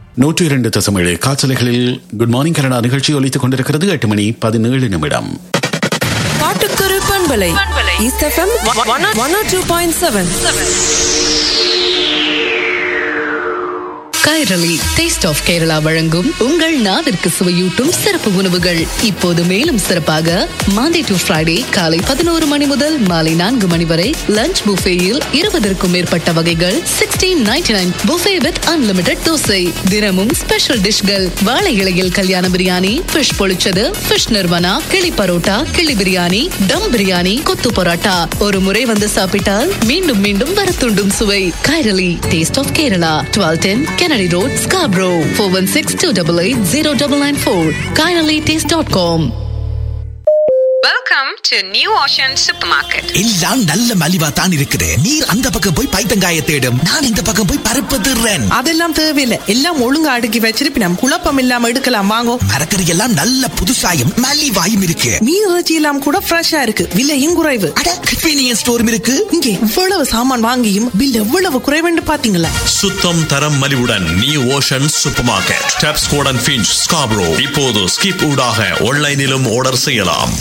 நூற்றி இரண்டு தசமேழு காற்றலைகளில் குட் மார்னிங் கனடா நிகழ்ச்சி ஒலித்துக் கொண்டிருக்கிறது எட்டு மணி பதினேழு நிமிடம் பாட்டுக்கொரு பண்பலை east FM one R two point seven Kairali taste of Kerala வழங்கும் உங்கள் நாவிற்கு சுவையூட்டும் சிறப்பு உணவுகள் இப்போது மேலும் சிறப்பாக மாண்டே டு ஃப்ரைடே காலை பதினோரு மணி முதல் மாலை நான்கு மணி வரை லஞ்ச் புஃபேயில் இருபதற்கும் மேற்பட்ட வகைகள் sixteen ninety nine buffet with unlimited dosa தினமும் ஸ்பெஷல் டிஷ்கள் வாழை இலையில் கல்யாண பிரியாணி ஃபிஷ் பொழிச்சது ஃபிஷ் நிர்வனா கிளி பரோட்டா கிளி பிரியாணி தம் பிரியாணி கொத்து பரோட்டா ஒரு முறை வந்து சாப்பிட்டால் மீண்டும் மீண்டும் வர தூண்டும் சுவை Kairali taste of Kerala twelve ten Kennedy Road, Scarborough, 416-288-0994, KairaliTaste.com. Welcome to New Ocean Supermarket. எல்லாம் நல்ல மலிவா தான் இருக்குது நீர் அந்த பக்கம் போய் பைத்தங்காய தேடும் நான் இந்த பக்கம் போய் பருப்பு திருறேன் அதெல்லாம் தேவையில்லை எல்லாம் ஒழுங்கா அடுக்கி வச்சிருப்பி நம்ம குழப்பம் இல்லாம எடுக்கலாம் வாங்கோ மரக்கறி எல்லாம் நல்ல புதுசாயும் மலிவாயும் இருக்கு மீன் இறைச்சி எல்லாம் கூட ஃப்ரெஷ்ஷா இருக்கு விலையும் குறைவு அட கன்வீனியன்ஸ் ஸ்டோரும் இருக்கு இங்கே இவ்வளவு சாமான் வாங்கியும் பில் எவ்வளவு குறைவுன்னு பாத்தீங்களா சுத்தம் தரம் மலிவுடன் new ocean super market Tapscott Finch Scarborough இப்போது ஸ்கிப் ஊடாக ஆன்லைனிலும் ஆர்டர் செய்யலாம்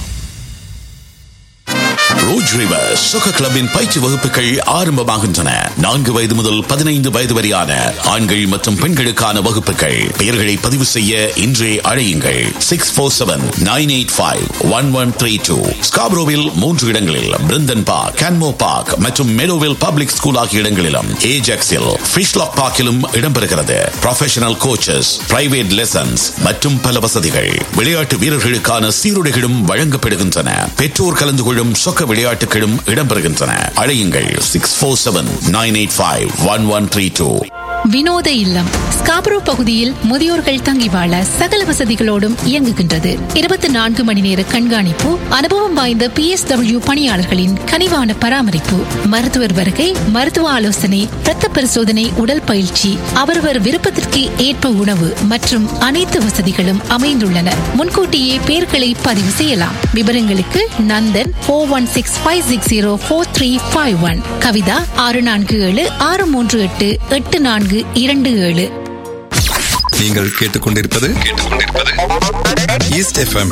ரோஜ் ரிவர் சொக கிளப்பின் பயிற்சி வகுப்புகள் ஆரம்பமாகின்றன நான்கு வயது முதல் பதினைந்து வயது வரையான ஆண்கள் மற்றும் பெண்களுக்கான வகுப்புகள் பெயர்களை பதிவு செய்ய இன்றே அழையுங்கள் six four seven nine eight five one one three two ஸ்காப்ரோவில் மூன்று இடங்களில் பிருந்தன் பார்க் கேன்மோ பார்க் மற்றும் மெடோவில் பப்ளிக் ஸ்கூல் ஆகிய இடங்களிலும் ஏஜெக்ஸில் ஃபிஷ்லாக் பார்க்கிலும் இடம்பெறுகிறது ப்ரொஃபஷனல் கோச்சஸ் பிரைவேட் லெசன்ஸ் மற்றும் பல வசதிகள் விளையாட்டு வீரர்களுக்கான சீருடைகளும் வழங்கப்படுகின்றன பெற்றோர் கலந்து கொள்ளும் சொக்க விளையாட்டுகளும் இடம்பெறுகின்றன அழையுங்கள் six four seven nine eight five one one three two வினோத இல்லம் ஸ்காப்ரோ பகுதியில் முதியோர்கள் தங்கி வாழ சகல வசதிகளோடும் இயங்குகின்றது இருபத்தி நான்கு மணி நேர கண்காணிப்பு அனுபவம் வாய்ந்த பி எஸ் டபிள்யூ பணியாளர்களின் கனிவான பராமரிப்பு மருத்துவர் வருகை மருத்துவ ஆலோசனை இரத்த பரிசோதனை உடல் பயிற்சி அவரவர் விருப்பத்திற்கு ஏற்ப உணவு மற்றும் அனைத்து வசதிகளும் அமைந்துள்ளன முன்கூட்டியே பெயர்களை பதிவு செய்யலாம் விவரங்களுக்கு Nandan four one six five six zero four three five one Kavitha ஆறு நான்கு ஏழு ஆறு மூன்று எட்டு எட்டு நான்கு இரண்டு ஏழு நீங்கள் கேட்டுக்கொண்டிருப்பது ஈஸ்ட் எஃப்எம்